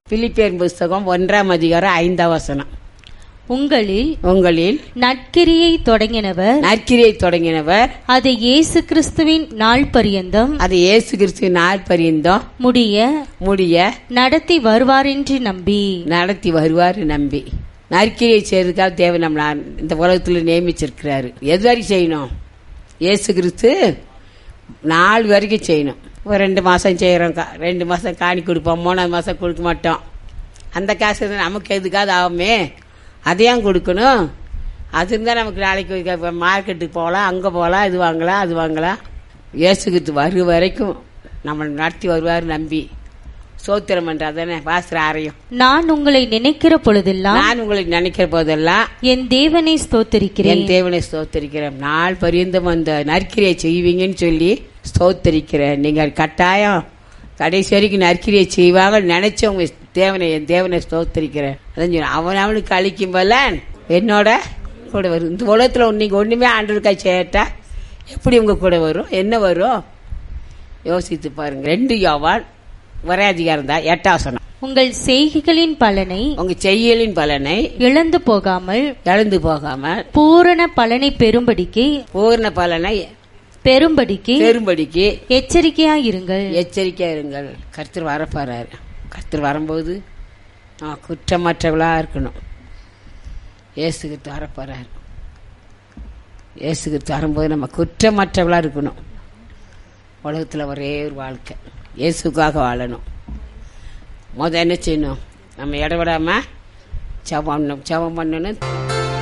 பிலிப்பியர் புஸ்தகம் ஒன்றாம் அதிகாரம் ஐந்தாம் வசனம் உங்களில் உங்களில் நற்கிரியை தொடங்கினவர் நற்கிரியை தொடங்கினவர் அதை இயேசு கிறிஸ்துவின் நாள் பரியந்தம் அது இயேசு கிறிஸ்து நாள் பரியந்தம் முடிய முடிய நடத்தி வருவாரென்று நம்பி நடத்தி வருவார் நம்பி நற்கிரியை செய்யறதுக்காக தேவன் நம்மள இந்த உலகத்தில் நியமிச்சிருக்கிறாரு எது வரைக்கும் செய்யணும் இயேசு கிறிஸ்து நாலு வரைக்கும் செய்யணும் ஒரு ரெண்டு மாதம் செய்கிறோம் ரெண்டு மாதம் காணி கொடுப்போம் மூணாவது மாதம் கொடுக்க மாட்டோம் அந்த காசு இருந்தா நமக்கு எதுக்காவது ஆகுமே அதையும் கொடுக்கணும் அது இருந்தால் நமக்கு நாளைக்கு மார்க்கெட்டுக்கு போகலாம் அங்கே போகலாம் இது வாங்கலாம் அது வாங்கலாம் இயேசு கிறிஸ்து வரு வரைக்கும் நம்மளை நடத்தி வருவார் நம்பி சோத்திரம் பண்ணுறதானே பாஸ்திர ஆரையும் நான் உங்களை நினைக்கிற பொழுதெல்லாம் நான் உங்களை நினைக்கிற போதெல்லாம் என் தேவனை ஸ்தோத்தரிக்கிறேன் என் தேவனை ஸ்தோத்தரிக்கிறேன் நாள் பரியந்தம் அந்த நற்கிரியை செய்வீங்கன்னு சொல்லி ஸ்தோத்தரிக்கிறேன் நீங்கள் கட்டாயம் கடைசி வரைக்கும் நற்கிரியை செய்வாங்க நினைச்சவங்க தேவனை என் தேவனை ஸ்தோத்தரிக்கிறேன் அதான் சொல்றேன். அவன் அவனுக்கு அழிக்கும் போல என்னோட கூட வரும் இந்த உலகத்தில் நீங்கள் ஒன்றுமே ஆண்டருக்காய் செய்யட்டா எப்படி உங்க கூட வரும் என்ன வரும் யோசித்து பாருங்க ரெண்டு யோவான் ஒரே அதிகாரம் தான் எட்டாவசனம் உங்கள் செய்கைகளின் பலனை உங்க செய்யலின் பலனை இழந்து போகாமல் இழந்து போகாமல் பூரண பலனை பெறும்படிக்கு பூர்ண பலனை பெறும்படிக்கு பெரும்படிக்கு எச்சரிக்கையாயிருங்கள் எச்சரிக்கையா இருங்கள் கர்த்தர் வரப்போறாரு கர்த்தர் வரும்போது நான் குற்றமற்றவளா இருக்கணும் இயேசுகிட்டு வரப்போறாரு இயேசுகிட்டு வரும்போது நம்ம குற்றமற்றவளா இருக்கணும் உலகத்தில் ஒரே ஒரு வாழ்க்கை இயேசுக்காக வாழணும் முத என்ன செய்யணும் நம்ம இடவிடாம ஜபம் பண்ணணும் ஜபம் பண்ணணும்